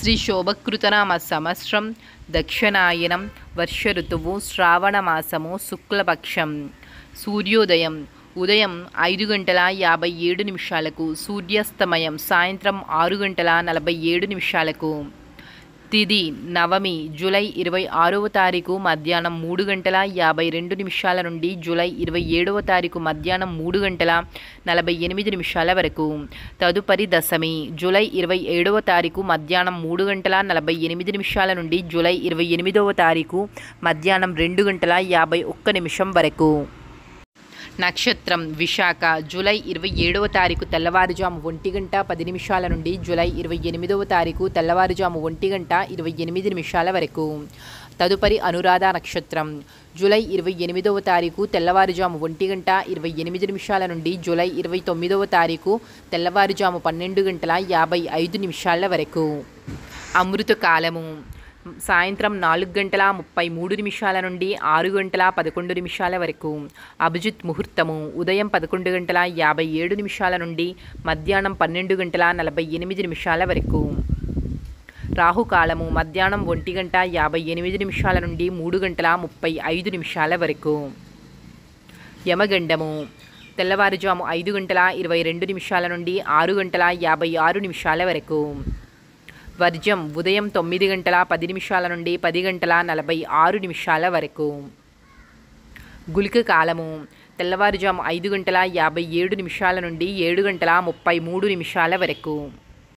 శ్రీ శోభకృతనామ సంవత్సరం దక్షిణాయనం వర్ష ఋతువు శ్రావణ మాసము శుక్లపక్షం సూర్యోదయం ఉదయం ఐదు గంటల యాభై ఏడు నిమిషాలకు సూర్యాస్తమయం సాయంత్రం ఆరు గంటల నలభై ఏడు నిమిషాలకు తిది నవమి జూలై ఇరవై ఆరవ తారీఖు మధ్యాహ్నం మూడు గంటల యాభై రెండు నిమిషాల నుండి జూలై ఇరవై ఏడవ తారీఖు మధ్యాహ్నం మూడు గంటల నలభై ఎనిమిది నిమిషాల వరకు తదుపరి దశమి జూలై ఇరవై ఏడవ తారీఖు మధ్యాహ్నం మూడు గంటల నలభై ఎనిమిది నిమిషాల నుండి జూలై ఇరవై ఎనిమిదవ తారీఖు మధ్యాహ్నం రెండు గంటల యాభై ఒక్క నిమిషం వరకు నక్షత్రం విశాఖ జూలై ఇరవై ఏడవ తారీఖు తెల్లవారుజాము ఒంటి గంట పది నిమిషాల నుండి జూలై ఇరవై ఎనిమిదవ తారీఖు తెల్లవారుజాము ఒంటి గంట ఇరవై ఎనిమిది నిమిషాల వరకు తదుపరి అనురాధ నక్షత్రం జూలై ఇరవై ఎనిమిదవ తారీఖు తెల్లవారుజాము ఒంటి గంట ఇరవై ఎనిమిది నిమిషాల నుండి జూలై ఇరవై తొమ్మిదవ తారీఖు తెల్లవారుజాము పన్నెండు గంటల యాభై ఐదు నిమిషాల వరకు అమృత కాలము సాయంత్రం నాలుగు గంటల ముప్పై మూడు నిమిషాల నుండి ఆరు గంటల పదకొండు నిమిషాల వరకు అభిజిత్ ముహూర్తము ఉదయం పదకొండు గంటల యాభై ఏడు నిమిషాల నుండి మధ్యాహ్నం పన్నెండు గంటల నలభై ఎనిమిది నిమిషాల వరకు రాహుకాలము మధ్యాహ్నం ఒంటి గంట యాభై ఎనిమిది నిమిషాల నుండి మూడు గంటల ముప్పై ఐదు నిమిషాల వరకు యమగండము తెల్లవారుజాము ఐదు గంటల ఇరవై రెండు నిమిషాల నుండి ఆరు గంటల యాభై ఆరు నిమిషాల వరకు వర్జం ఉదయం తొమ్మిది గంటల పది నిమిషాల నుండి పది గంటల నలభై ఆరు నిమిషాల వరకు గుళిక కాలము తెల్లవారుజాము ఐదు గంటల యాభై ఏడు నిమిషాల నుండి ఏడు గంటల ముప్పై మూడు నిమిషాల వరకు